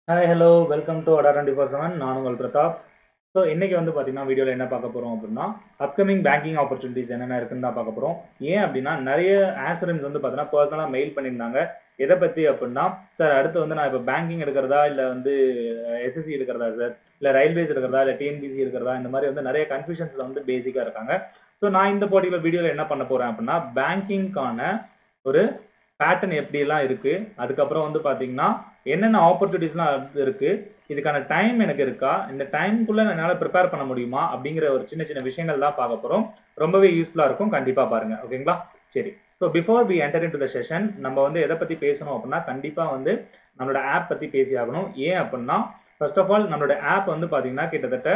hi hello welcome to Adda twenty four seven நான் உங்கள் Pratap so இன்னைக்கு வந்து பார்த்தீங்கன்னா வீடியோவில் என்ன பார்க்க போகிறோம் அப்படின்னா அப்கமிங் பேங்கிங் ஆப்பர்ச்சுனிட்டிஸ் என்னென்ன இருக்குன்னு தான் பார்க்க போகிறோம் ஏன் அப்படின்னா நிறைய ஆஸ்பிரன்ஸ் வந்து பார்த்தீங்கன்னா பர்சனலாக மெயில் பண்ணியிருந்தாங்க எதை பற்றி அப்படின்னா சார் அடுத்து வந்து நான் இப்போ பேங்கிங் எடுக்கிறதா இல்லை வந்து எஸ்எஸ்சி எடுக்கிறதா சார் இல்லை ரயில்வேஸ் எடுக்கிறதா இல்லை டிஎன்பிசி எடுக்கிறதா இந்த மாதிரி வந்து நிறைய கன்ஃபியூஷன்ஸில் வந்து பேசிக்காக இருக்காங்க ஸோ நான் இந்த பர்டிகுலர் வீடியோவில் என்ன பண்ண போகிறேன் அப்படின்னா பேங்கிங்க்கான ஒரு பேட்டர்ன் எப்படியெல்லாம் இருக்குது அதுக்கப்புறம் வந்து பார்த்தீங்கன்னா என்னென்ன ஆப்பர்ச்சுனிட்டிஸ்லாம் இருக்கு இதுக்கான டைம் எனக்கு இருக்கா இந்த டைம்குள்ள என்னால் ப்ரிப்பேர் பண்ண முடியுமா அப்படிங்கிற ஒரு சின்ன சின்ன விஷயங்கள் தான் பார்க்க போகிறோம் ரொம்பவே யூஸ்ஃபுல்லாக இருக்கும் கண்டிப்பாக பாருங்க ஓகேங்களா சரி so before we enter into the session நம்ம வந்து எதை பற்றி பேசணும் அப்படின்னா கண்டிப்பாக வந்து நம்மளோட ஆப் பற்றி பேசி ஆகணும் ஏன் அப்படின்னா ஃபர்ஸ்ட் ஆஃப் ஆல் நம்மளோட ஆப் வந்து பார்த்தீங்கன்னா கிட்டத்தட்ட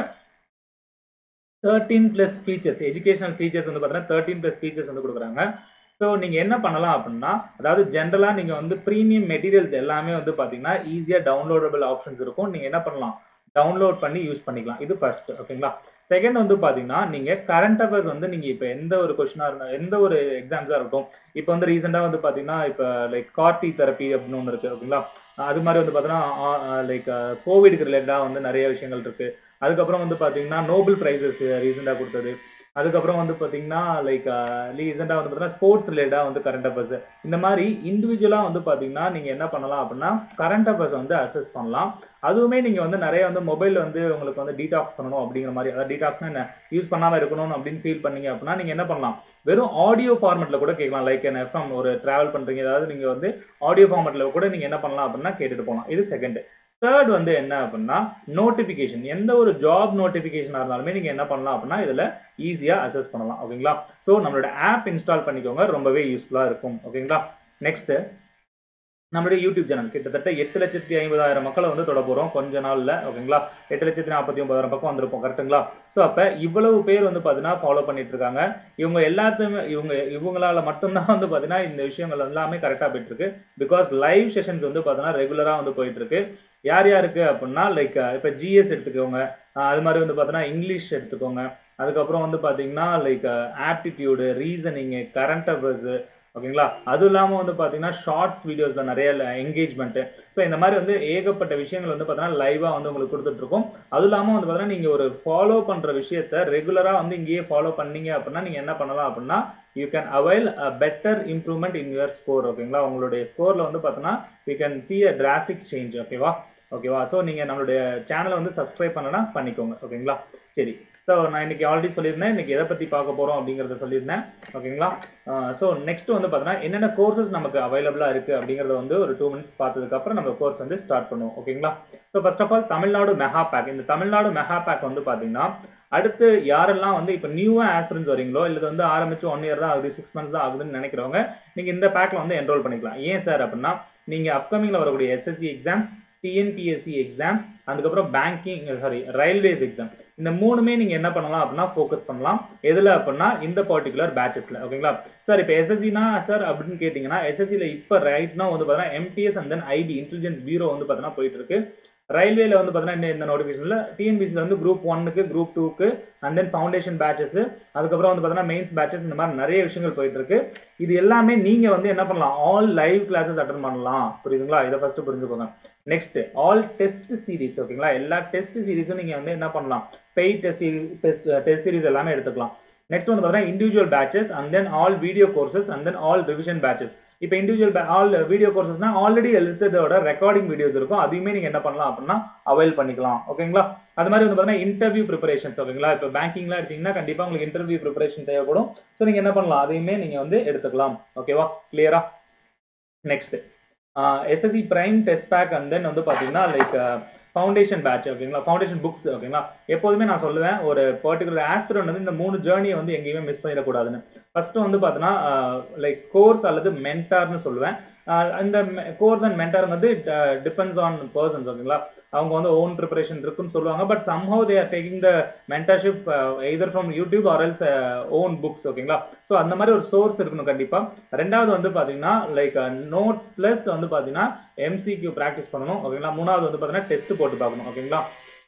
thirteen plus features educational features வந்து பார்த்தீங்கன்னா தேர்ட்டீன் ப்ளஸ் ஃபீச்சர்ஸ் வந்து கொடுக்குறாங்க ஸோ நீங்கள் என்ன பண்ணலாம் அப்படின்னா அதாவது ஜென்ரலாக நீங்கள் வந்து ப்ரீமியம் மெட்டீரியல்ஸ் எல்லாமே வந்து பார்த்தீங்கன்னா ஈஸியாக டவுன்லோடபிள் ஆப்ஷன்ஸ் இருக்கும் நீங்கள் என்ன பண்ணலாம் டவுன்லோட் பண்ணி யூஸ் பண்ணிக்கலாம் இது ஃபர்ஸ்ட் ஓகேங்களா செகண்ட் வந்து பார்த்தீங்கன்னா நீங்கள் கரண்ட் அஃபேர்ஸ் வந்து நீங்கள் இப்போ எந்த ஒரு கொஷினாக இருந்தால் எந்த ஒரு எக்ஸாம்ஸாக இருக்கட்டும் இப்போ வந்து ரீசெண்டாக வந்து பார்த்தீங்கன்னா இப்போ லைக் கார்டி தெரப்பி அப்படின்னு ஒன்று இருக்குது ஓகேங்களா அது மாதிரி வந்து பார்த்தீங்கன்னா லைக் கோவிடுக்கு ரிலேட்டடாக வந்து நிறைய விஷயங்கள் இருக்குது அதுக்கப்புறம் வந்து பார்த்தீங்கன்னா நோபல் ப்ரைஸஸ் ரீசெண்டாக கொடுத்தது அதுக்கப்புறம் வந்து பார்த்தீங்கன்னா லைக் ரீசெண்டாக வந்து பார்த்தீங்கன்னா ஸ்போர்ட்ஸ் ரிலேட்டாக வந்து கரண்ட் அஃபேர்ஸ் இந்த மாதிரி இண்டிவிஜுவலாக வந்து பார்த்தீங்கன்னா நீங்கள் என்ன பண்ணலாம் அப்படின்னா கரண்ட் அஃபேர்ஸ் வந்து அசஸ் பண்ணலாம் அதுவுமே நீங்கள் வந்து நிறைய வந்து மொபைல் வந்து உங்களுக்கு வந்து டீடாக்ஸ் பண்ணணும் அப்படிங்கிற மாதிரி அதாவது டீடாக்ஸ்னா என்ன யூஸ் பண்ணாமல் இருக்கணும் அப்படின்னு ஃபீல் பண்ணீங்க அப்படின்னா நீங்கள் என்ன பண்ணலாம் வெறும் ஆடியோ ஃபார்மெட்டில் கூட கேட்கலாம் லைக் என்ன எஃப்எம் ஒரு ட்ராவல் பண்ணுறீங்க ஏதாவது நீங்கள் வந்து ஆடியோ ஃபார்மெட்டில் கூட நீங்கள் என்ன பண்ணலாம் அப்படின்னா கேட்டுட்டு போகலாம் இது செகண்ட் தேர்ட் வந்து என்ன அப்படின்னா நோட்டிஃபிகேஷன் எந்த ஒரு ஜாப் நோட்டிஃபிகேஷனாக இருந்தாலுமே நீங்கள் என்ன பண்ணலாம் அப்படின்னா இதில் ஈஸியாக அசஸ் பண்ணலாம் ஓகேங்களா ஸோ நம்மளோட ஆப் இன்ஸ்டால் பண்ணிக்கோங்க ரொம்பவே யூஸ்ஃபுல்லாக இருக்கும் ஓகேங்களா நெக்ஸ்ட்டு நம்மளுடைய யூடியூப் சேனல் கிட்டத்தட்ட எட்டு லட்சத்தி ஐம்பதாயிரம் மக்களை வந்து தொட போகிறோம் கொஞ்ச நாளில் ஓகேங்களா எட்டு லட்சத்தி நாற்பத்தி ஒன்பதாயிரம் பக்கம் வந்திருப்போம் கரெக்டுங்களா ஸோ அப்போ இவ்வளவு பேர் வந்து பார்த்தீங்கன்னா ஃபாலோ பண்ணிட்டு இருக்காங்க இவங்க எல்லாத்தையுமே இவங்க இவங்களால மட்டும்தான் வந்து பார்த்தீங்கன்னா இந்த விஷயங்கள் எல்லாமே கரெக்டாக போயிட்டு இருக்கு பிகாஸ் லைவ் செஷன்ஸ் வந்து பார்த்தீங்கன்னா ரெகுலராக வந்து போயிட்டு இருக்கு யார் யாருக்கு அப்படின்னா லைக் இப்போ ஜிஎஸ் எடுத்துக்கோங்க அது மாதிரி வந்து பார்த்தீங்கன்னா இங்கிலீஷ் எடுத்துக்கோங்க அதுக்கப்புறம் வந்து பார்த்தீங்கன்னா like aptitude reasoning current affairs ஓகேங்களா அதுவும் இல்லாமல் வந்து பார்த்தீங்கன்னா ஷார்ட்ஸ் வீடியோஸில் நிறைய என்கேஜ்மெண்ட்டு ஸோ இந்த மாதிரி வந்து ஏகப்பட்ட விஷயங்கள் வந்து பார்த்தீங்கன்னா லைவாக வந்து உங்களுக்கு கொடுத்துட்ருக்கோம் அதுவும் இல்லாமல் வந்து பார்த்தீங்கன்னா நீங்கள் ஒரு ஃபாலோ பண்ணுற விஷயத்த ரெகுலராக வந்து இங்கேயே ஃபாலோ பண்ணீங்க அப்படின்னா நீங்கள் என்ன பண்ணலாம் அப்படின்னா you can avail a better improvement in your score ஓகேங்களா உங்களுடைய ஸ்கோரில் வந்து பார்த்தீங்கன்னா you can see a drastic change ஓகேவா ஓகேவா ஸோ நீங்கள் நம்மளுடைய சேனலை வந்து சப்ஸ்கிரைப் பண்ணனா பண்ணிக்கோங்க ஓகேங்களா சரி ஸோ நான் இன்னைக்கு ஆல்ரெடி சொல்லியிருந்தேன் இன்னைக்கு எதை பற்றி பார்க்க போகிறோம் அப்படிங்கிறத சொல்லியிருந்தேன் ஓகேங்களா ஸோ நெக்ஸ்ட் வந்து பார்த்தீங்கன்னா என்னென்ன கோர்சஸ் நமக்கு அவைலபிளாக இருக்குது அப்படிங்கிறத வந்து ஒரு டூ மினிட்ஸ் பார்த்ததுக்கப்புறம் நம்ம கோர்ஸ் வந்து ஸ்டார்ட் பண்ணுவோம் ஓகேங்களா so first of all Tamil Nadu mega pack இந்த தமிழ்நாடு மெகா பேக் வந்து பார்த்தீங்கன்னா அடுத்து யாரெல்லாம் வந்து இப்போ நியூவாக ஆஸ்பிரன்ஸ் வரீங்களோ இல்லை வந்து ஆரம்பிச்சு ஒன் இயர் தான் ஆகுது சிக்ஸ் மந்த்ஸ் தான் ஆகுதுன்னு நினைக்கிறவங்க நீங்கள் இந்த பேக்கில் வந்து என்ரோல் பண்ணிக்கலாம் ஏன் சார் அப்படின்னா நீங்கள் அப்கமிங்கில் வரக்கூடிய எஸ்எஸ்சி எக்ஸாம்ஸ் டிஎன்பிஎஸ்சி எக்ஸாம்ஸ் அதுக்கப்புறம் பேங்கிங் சாரி ரயில்வேஸ் எக்ஸாம் இந்த மூணுமே நீங்கள் என்ன பண்ணலாம் அப்படின்னா ஃபோக்கஸ் பண்ணலாம் எதில் அப்படின்னா இந்த பர்டிகுலர் பேச்சஸில் ஓகேங்களா சார் இப்போ எஸ்எஸ்சினா சார் அப்படின்னு கேட்டிங்கன்னா எஸ்எஸ்சியில் இப்போ ரைட்னா வந்து பார்த்தீங்கன்னா MTS and then IB intelligence bureau வந்து பார்த்தீங்கன்னா போயிட்டு இருக்கு ரயில்வேல வந்து பார்த்தீங்கன்னா இந்த நோட்டிஃபிகேஷனில் டிஎன்பிசியில் வந்து குரூப் ஒன்னுக்கு குரூப் டூக்கு அண்ட் தென் ஃபவுண்டேஷன் பேச்சஸ் அதுக்கப்புறம் வந்து பார்த்தீங்கன்னா மெயின்ஸ் பேச்சஸ் இந்த மாதிரி நிறைய விஷயங்கள் போயிட்டு இருக்கு இது எல்லாமே நீங்கள் வந்து என்ன பண்ணலாம் ஆல் லைவ் கிளாஸஸ் அட்டன் பண்ணலாம் புரியுதுங்களா இதை ஃபர்ஸ்ட் புரிஞ்சுக்கோங்க நெக்ஸ்ட் ஆல் டெஸ்ட் சீரிஸ் ஓகேங்களா எல்லா டெஸ்ட் சீரிஸும் நீங்கள் வந்து என்ன பண்ணலாம் paid test test test series எல்லாமே எடுத்துக்கலாம் நெக்ஸ்ட் வந்து பார்த்தீங்கன்னா individual batches and then all video courses and then all revision batches இப்போ இண்டிவிஜுவல் ஆல் வீடியோ கோர்சஸ்னா ஆல்ரெடி எடுத்ததோட ரெக்கார்டிங் வீடியோஸ் இருக்கும் அதையுமே நீங்கள் என்ன பண்ணலாம் அப்படின்னா அவைல் பண்ணிக்கலாம் ஓகேங்களா அது மாதிரி வந்து பார்த்தீங்கன்னா இன்டர்வியூ ப்ரிப்பரேஷன்ஸ் ஓகேங்களா இப்போ பேங்கிங்லாம் எடுத்தீங்கன்னா கண்டிப்பாக உங்களுக்கு இன்டர்வியூ ப்ரிப்பரேஷன் தேவைப்படும் ஸோ நீங்கள் என்ன பண்ணலாம் அதையுமே நீங்கள் வந்து எடுத்துக்கலாம் ஓகேவா கிளியரா next SSC prime test pack and then வந்து பார்த்தீங்கன்னா லைக் ஃபவுண்டேஷன் பேட்ச் ஓகேங்களா ஃபவுண்டேஷன் புக்ஸ் ஓகேங்களா எப்போதுமே நான் சொல்லுவேன் ஒரு பர்டிகுலர் ஆஸ்பிரண்ட் வந்து இந்த மூணு ஜேர்னியை வந்து எங்கேயுமே மிஸ் பண்ணிடக்கூடாதுன்னு ஃபர்ஸ்ட் வந்து பார்த்தீங்கன்னா லைக் கோர்ஸ் அல்லது மென்டார்னு சொல்லுவேன் இந்த கோர்ஸ் அண்ட் மென்டார் வந்து டிபெண்ட்ஸ் ஆன் பர்சன்ஸ் ஓகேங்களா அவங்க வந்து ஓன் ப்ரிப்பரேஷன் இருக்குன்னு சொல்லுவாங்க but somehow they are taking the mentorship either from YouTube or else own books ஓகேங்களா ஸோ அந்த மாதிரி ஒரு சோர்ஸ் இருக்கணும் கண்டிப்பாக ரெண்டாவது வந்து பார்த்தீங்கன்னா லைக் நோட்ஸ் ப்ளஸ் வந்து பார்த்தீங்கன்னா எம்சிக்யூ ப்ராக்டிஸ் பண்ணணும் ஓகேங்களா மூணாவது வந்து பார்த்தீங்கன்னா டெஸ்ட் போட்டு பார்க்கணும் ஓகேங்களா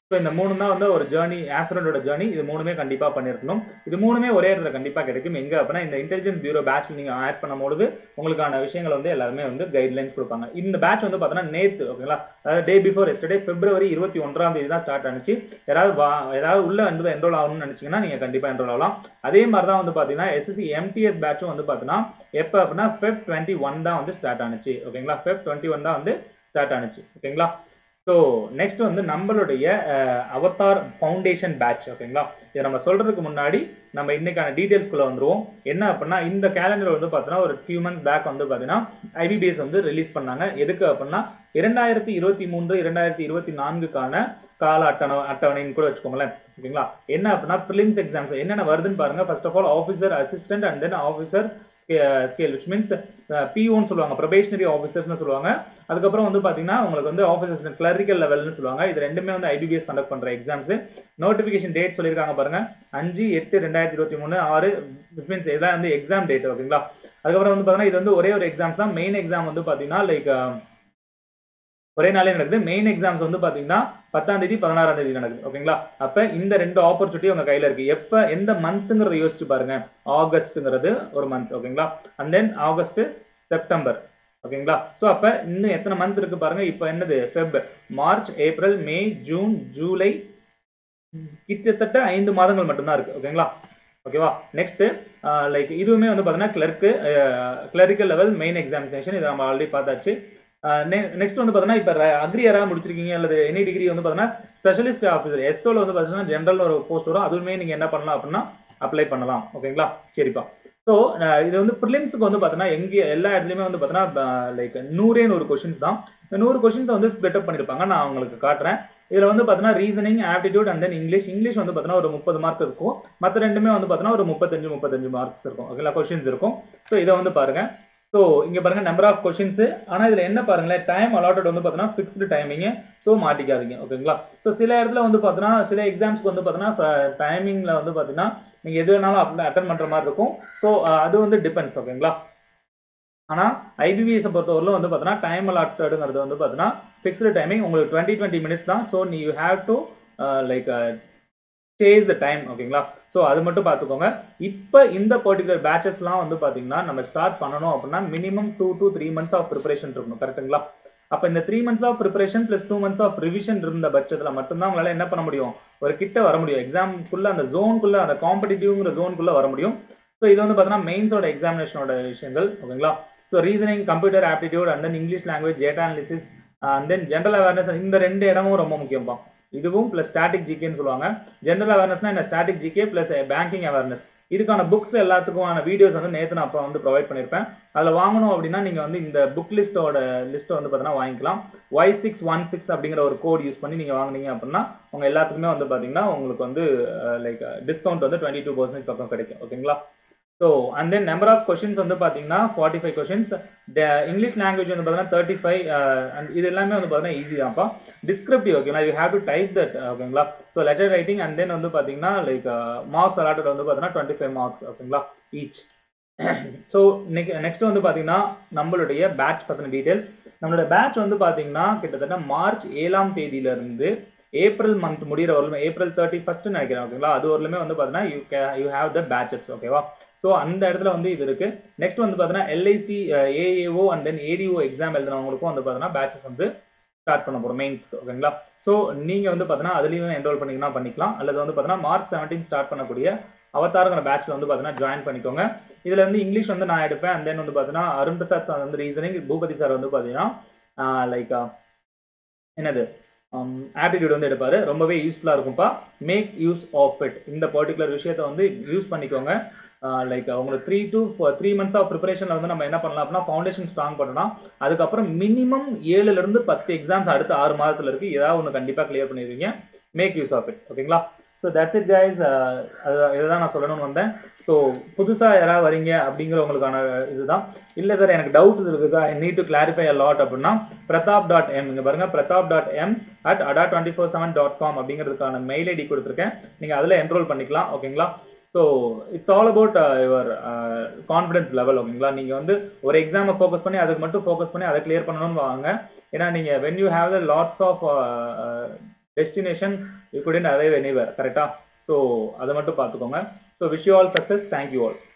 ஸோ இந்த மூணு தான் வந்து ஒரு ஜேர்னி ஆஸ்பிரண்டோட ஜேர்னி இது மூணுமே கண்டிப்பாக பண்ணியிருக்கணும் இது மூணுமே ஒரே இடத்துல கண்டிப்பாக கிடைக்கும் எங்கே அப்படின்னா இந்த இன்டெலிஜென்ஸ் பியூரோ பேட்ச் நீங்கள் ஆட் பண்ணும்போது உங்களுக்கான விஷயங்கள் வந்து எல்லாருமே வந்து கைட்லைன்ஸ் கொடுப்பாங்க இந்த பேட்ச் வந்து பார்த்தீங்கன்னா நேற்று ஓகேங்களா அதாவது டே பிஃபோர் எஸ்டர்டே பிப்ரவரி இருபத்தி ஒன்றாம் தேதி தான் ஸ்டார்ட் ஆனிச்சு யாராவது வா ஏதாவது உள்ள வந்து என்ரோல் ஆகணும்னு நினச்சிங்கன்னா நீங்கள் கண்டிப்பாக என்ரோல் ஆகலாம் அதே மாதிரி தான் வந்து பார்த்தீங்கன்னா எஸ்எஸ்சி எம்டிஎஸ் பேட்சும் வந்து பார்த்தீங்கன்னா எப்போ அப்படின்னா ஃபெப் டுவெண்ட்டி ஒன் தான் வந்து ஸ்டார்ட் ஆனிச்சு ஓகேங்களா ஃபெப் டுவெண்ட்டி ஒன் தான் வந்து ஸ்டார்ட் ஆனிச்சு ஓகேங்களா ஸோ நெக்ஸ்ட் வந்து நம்மளுடைய அவதார் ஃபவுண்டேஷன் பேட்ச் ஓகேங்களா இதை நம்ம சொல்றதுக்கு முன்னாடி நம்ம இன்னைக்கான டீட்டெயில்ஸ்குள்ள வந்துருவோம் என்ன அப்படின்னா இந்த கேலண்டர் வந்து பார்த்தீங்கன்னா ஒரு ஃபியூ மந்த்ஸ் பேக் வந்து பார்த்தீங்கன்னா ஐபிபிஎஸ் வந்து ரிலீஸ் பண்ணாங்க எதுக்கு அப்படின்னா இரண்டாயிரத்தி இருபத்தி மூன்று இரண்டாயிரத்தி இருபத்தி நான்குக்கான கால அட்டண அட்டவணைன்னு கூட வச்சுக்கோங்களேன் ஓகேங்களா என்ன அப்படின்னா ப்ரிலிம்ஸ் எக்ஸாம்ஸ் என்னென்ன வருதுன்னு பாருங்க first of all officer assistant and then officer scale which means பிஓன்னு சொல்லுவாங்க ப்ரொபேஷனரி ஆஃபீஸர்ஸ்னு சொல்லுவாங்க அதுக்கப்புறம் வந்து பார்த்தீங்கன்னா உங்களுக்கு வந்து ஆஃபீஸர்ஸ் கிளரிக்கல் லெவல்னு சொல்லுவாங்க இது ரெண்டுமே வந்து ஐபிபிஎஸ் கண்டக்ட் பண்ணுற எக்ஸாம்ஸ் நோட்டிஃபிகேஷன் டேட் சொல்லியிருக்காங்க பாருங்க அஞ்சு எட்டு ரெண்டாயிரத்தி இருபத்தி மூணு ஆறு விச் மீன்ஸ் இதான் வந்து எக்ஸாம் டேட் ஓகேங்களா அதுக்கப்புறம் வந்து பார்த்தீங்கன்னா இது வந்து ஒரே ஒரு எக்ஸாம்ஸ் தான் மெயின் எக்ஸாம் வந்து பார்த்தீங்கன்னா லைக் ஒரே நாளே நடக்குது மெயின் எக்ஸாம்ஸ் வந்து பார்த்தீங்கன்னா பத்தாம் தேதி பதினாறாம் தேதி நடக்குது ஓகேங்களா அப்போ இந்த ரெண்டு ஆப்பர்ச்சுனிட்டி உங்க கையில் இருக்கு எப்போ எந்த மந்த்துங்கிறத யோசிச்சு பாருங்க ஆகஸ்ட்டுங்கிறது ஒரு மந்த் ஓகேங்களா அண்ட் தென் ஆகஸ்ட் செப்டம்பர் ஓகேங்களா ஸோ அப்போ இன்னும் எத்தனை மந்த் இருக்கு பாருங்க இப்போ என்னது Feb March April May June July கிட்டத்தட்ட ஐந்து மாதங்கள் மட்டும்தான் இருக்கு ஓகேங்களா ஓகேவா நெக்ஸ்ட் லைக் இதுவுமே வந்து பார்த்தீங்கன்னா clerk clerical level main examination இதை நம்ம ஆல்ரெடி பார்த்தாச்சு நெக்ஸ்ட் வந்து பார்த்தீங்கன்னா இப்போ அக்ரி யாராவது முடிச்சிருக்கீங்க அல்லது எனி டிகிரி வந்து பார்த்தீங்கன்னா ஸ்பெஷலிஸ்ட் ஆஃபீஸர் எஸ்ஓல வந்து பார்த்தீங்கன்னா ஜென்ரல் ஒரு போஸ்ட் வரும் அதுவுமே நீங்கள் என்ன பண்ணலாம் அப்படின்னா அப்ளை பண்ணலாம் ஓகேங்களா சரிப்பா ஸோ இது வந்து ப்ரிலிம்ஸுக்கு வந்து பார்த்தீங்கன்னா எங்கே எல்லா இடத்துலையுமே வந்து பார்த்தீங்கன்னா லைக் நூறே நூறு கொஷின்ஸ் தான் இந்த நூறு கொஷின்ஸை வந்து ஸ்பெட் அப் பண்ணியிருப்பாங்க நான் உங்களுக்கு காட்டுறேன் இதில் வந்து பார்த்தீங்கன்னா reasoning aptitude and then English English வந்து பார்த்தீங்கன்னா ஒரு முப்பது மார்க் இருக்கும் மற்ற ரெண்டுமே வந்து பார்த்தீங்கன்னா ஒரு முப்பத்தஞ்சு முப்பத்தஞ்சு மார்க்ஸ் இருக்கும் ஓகேங்களா கொஷின்ஸ் இருக்கும் ஸோ இதை வந்து பாருங்க ஸோ இங்கே பாருங்க நம்பர் ஆஃப் கொஷின்ஸ் ஆனால் இதில் என்ன பாருங்களேன் டைம் அலாட்டட் வந்து பார்த்தீங்கன்னா ஃபிக்ஸ்டு டைமிங் ஸோ மாட்டிக்காதீங்க ஓகேங்களா ஸோ சில இடத்துல வந்து பார்த்தீங்கன்னா சில எக்ஸாம்ஸ்க்கு வந்து பார்த்தீங்கன்னா டைமிங்கில் வந்து பார்த்தீங்கன்னா நீங்கள் எது வேணாலும் அப்ளை அட்டன் பண்ணுற மாதிரி இருக்கும் ஸோ அது வந்து டிபெண்ட்ஸ் ஓகேங்களா ஆனால் ஐபிபிஎஸை பொறுத்தவரையிலும் வந்து பார்த்தீங்கன்னா டைம் அலாட்டடுங்கிறது வந்து பார்த்தீங்கன்னா ஃபிக்ஸ்டு டைமிங் உங்களுக்கு டுவெண்ட்டி டுவெண்ட்டி மினிட்ஸ் தான் ஸோ நீ you have to like chase the time ஓகேங்களா ஸோ அது மட்டும் பார்த்துக்கோங்க இப்போ இந்த பர்டிகுலர் பேச்சஸ்லாம் வந்து பார்த்தீங்கன்னா நம்ம ஸ்டார்ட் பண்ணணும் அப்படின்னா minimum two to three months of preparation இருக்கணும் கரெக்ட்டுங்களா அப்போ இந்த three months of preparation plus two months of revision இருந்த பட்சத்தில் மட்டும்தான் உங்களால் என்ன பண்ண முடியும் ஒரு கிட்ட வர முடியும் எக்ஸாம்குள்ளே அந்த ஜோனுக்குள்ளே அந்த காம்படிட்டிவ்ங்கிற ஜோனுக்குள்ளே வர முடியும் ஸோ இது வந்து பார்த்தீங்கன்னா மெயின்ஸோட எக்ஸாமினேஷனோட விஷயங்கள் ஓகேங்களா so reasoning computer aptitude and then English language data analysis and then general awareness இந்த ரெண்டு இடமும் ரொம்ப முக்கியம்ப்பா இதுவும் ப்ளஸ் ஸ்டாட்டிக் ஜிகேன்னு சொல்லுவாங்க ஜென்ரல் அவேர்னஸ்னா என்ன static GK plus banking awareness இதுக்கான புக்ஸ் எல்லாத்துக்குமான வீடியோஸ் வந்து நேற்று நான் அப்போ வந்து ப்ரொவைட் பண்ணியிருப்பேன் அதில் வாங்கணும் அப்படின்னா நீங்கள் வந்து இந்த புக் லிஸ்ட்டோட லிஸ்ட்டை வந்து பார்த்தீங்கன்னா வாங்கிக்கலாம் ஒய் சிக்ஸ் ஒன் சிக்ஸ் அப்படிங்கிற ஒரு கோட் யூஸ் பண்ணி நீங்கள் வாங்கினீங்க அப்படின்னா உங்கள் எல்லாத்துக்குமே வந்து பார்த்தீங்கன்னா உங்களுக்கு வந்து லைக் டிஸ்கவுண்ட் வந்து டுவெண்ட்டி டூ பர்சன்ட் பக்கம் கிடைக்கும் ஓகேங்களா so and then number of questions வந்து பார்த்தீங்கன்னா forty five questions English language வந்து பார்த்தீங்கன்னா தேர்ட்டி ஃபைவ் அண்ட் இது எல்லாமே வந்து பார்த்தீங்கன்னா ஈஸி தான்ப்பா டிஸ்கிரிப்டிவ் ஓகேங்களா you have to type that ஓகேங்களா so letter writing and then வந்து பார்த்தீங்கன்னா லைக் மார்க்ஸ் அலாட்டட் வந்து பார்த்தீங்கன்னா டுவெண்ட்டி ஃபைவ் மார்க்ஸ் ஓகேங்களா ஈச் ஸோ நெக்ஸ்ட் வந்து பார்த்தீங்கன்னா நம்மளுடைய பேட்ச் பற்றின டீட்டெயில்ஸ் நம்மளோட பேட்ச் வந்து பார்த்தீங்கன்னா கிட்டத்தட்ட மார்ச் ஏழாம் தேதியிலிருந்து ஏப்ரல் மந்த் முடிகிற வரலுமே ஏப்ரல் தேர்ட்டி ஃபர்ஸ்ட் நினைக்கிறேன் ஓகேங்களா அது வரலுமே வந்து பார்த்தீங்கன்னா யூ கே யூ ஹேவ் த பேட்சஸ் ஓகேவா ஸோ அந்த இடத்துல வந்து இது இருக்கு நெக்ஸ்ட் வந்து பார்த்தீங்கன்னா LIC AAO and then ADO exam எழுதினவங்களுக்கும் வந்து பார்த்தீங்கன்னா பேட்சஸ் வந்து ஸ்டார்ட் பண்ண போகிறோம் மெயின்ஸ்க்கு ஓகேங்களா ஸோ நீங்கள் வந்து பார்த்தீங்கன்னா அதுலேயும் என்ரோல் பண்ணிங்கன்னா பண்ணிக்கலாம் அல்லது வந்து பார்த்தீங்கன்னா மார்ச் செவன்டீன் ஸ்டார்ட் பண்ணக்கூடிய அவதாரங்கிற பேட்ச்ல வந்து பார்த்தீங்கன்னா ஜாயின் பண்ணிக்கோங்க இதில் வந்து இங்கிலீஷ் வந்து நான் எடுப்பேன் அண்ட் தென் வந்து பார்த்தீங்கன்னா அருண் பிரசாத் சார் வந்து ரீசனிங் பூபதி சார் வந்து பார்த்தீங்கன்னா லைக் என்னது ஆப்டிடியூட் வந்து எடுப்பாரு ரொம்பவே யூஸ்ஃபுல்லாக இருக்கும்ப்பா மேக் யூஸ் ஆஃப் இட் இந்த பர்டிகுலர் விஷயத்தை வந்து யூஸ் பண்ணிக்கோங்க லைக் உங்களுக்கு three to three months of ப்ரிப்பரேஷனில் வந்து நம்ம என்ன பண்ணலாம் அப்படின்னா ஃபவுண்டேஷன் ஸ்ட்ராங் பண்ணலாம் அதுக்கப்புறம் மினிமம் ஏழுலேருந்து பத்து எக்ஸாம்ஸ் அடுத்த ஆறு மாதத்தில் இருக்குது ஏதாவது ஒன்று கண்டிப்பாக கிளியர் பண்ணிடுவீங்க மேக் யூஸ் ஆஃப் இட் ஓகேங்களா ஸோ தட்ஸ் இட் கைஸ் அது இதுதான் நான் சொல்லணும்னு வந்தேன் ஸோ புதுசாக யாராவது வரீங்க அப்படிங்கிறவங்களுக்கான இதுதான் இல்லை சார் எனக்கு டவுட் இருக்குது sir I need to clarify a lot அப்படின்னா பிரதாப் டாட் எம் இங்கே பாருங்கள் Prathap dot M at Adda twenty four seven dot com அப்படிங்கிறதுக்கான மெயில் ஐடி கொடுத்துருக்கேன் நீங்கள் அதில் என்ரோல் பண்ணிக்கலாம் ஓகேங்களா so it's all about your confidence level ஓகேங்களா நீங்கள் வந்து ஒரு எக்ஸாமை ஃபோக்கஸ் பண்ணி அதுக்கு மட்டும் ஃபோக்கஸ் பண்ணி அதை கிளியர் பண்ணணும்னு வாங்க ஏன்னா நீங்கள் when you have the lots of destination you couldn't arrive anywhere கரெக்டாக ஸோ அதை மட்டும் பார்த்துக்கோங்க so wish you all success thank you all